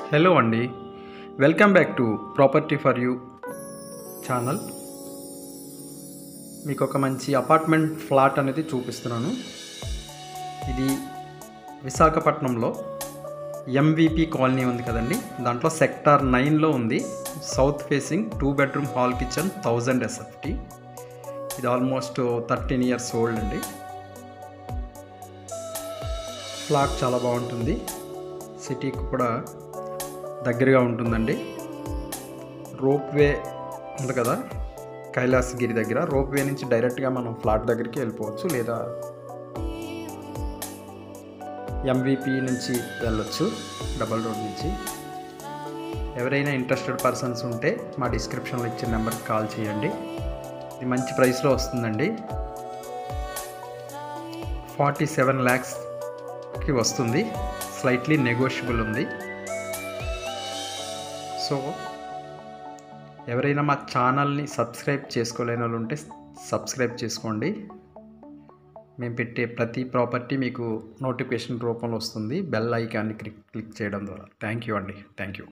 hello అండి welcome back to property for you channel మీకు ఒక మంచి అపార్ట్మెంట్ ఫ్లాట్ అనేది చూపిస్తున్నాను ఇది విశాఖపట్నంలో ఎంవిపి కాలనీ ఉంది కదండి దాంట్లో సెక్టార్ నైన్లో ఉంది south facing two bedroom hall kitchen thousand SFT ఇది ఆల్మోస్ట్ థర్టీన్ ఇయర్స్ ఓల్డ్ అండి ఫ్లాట్ చాలా బాగుంటుంది సిటీకి కూడా దగ్గరగా ఉంటుందండి రోప్ వే ఉంది కదా కైలాసగిరి దగ్గర రోప్ వే నుంచి డైరెక్ట్గా మనం ఫ్లాట్ దగ్గరికి వెళ్ళిపోవచ్చు లేదా ఎంవిపి నుంచి వెళ్ళొచ్చు డబల్ రోడ్ నుంచి ఎవరైనా ఇంట్రెస్టెడ్ పర్సన్స్ ఉంటే మా డిస్క్రిప్షన్లో ఇచ్చిన నెంబర్కి కాల్ చేయండి ఇది మంచి ప్రైస్లో వస్తుందండి ఫార్టీ సెవెన్ ల్యాక్స్కి వస్తుంది స్లైట్లీ నెగోషియబుల్ ఉంది సో ఎవరైనా మా ఛానల్ని సబ్స్క్రైబ్ చేసుకోలేని వాళ్ళు ఉంటే సబ్స్క్రైబ్ చేసుకోండి మేము పెట్టే ప్రతి ప్రాపర్టీ మీకు నోటిఫికేషన్ రూపంలో వస్తుంది బెల్ ఐకాన్ని క్లిక్ క్లిక్ చేయడం ద్వారా థ్యాంక్ యూ అండి థ్యాంక్ యూ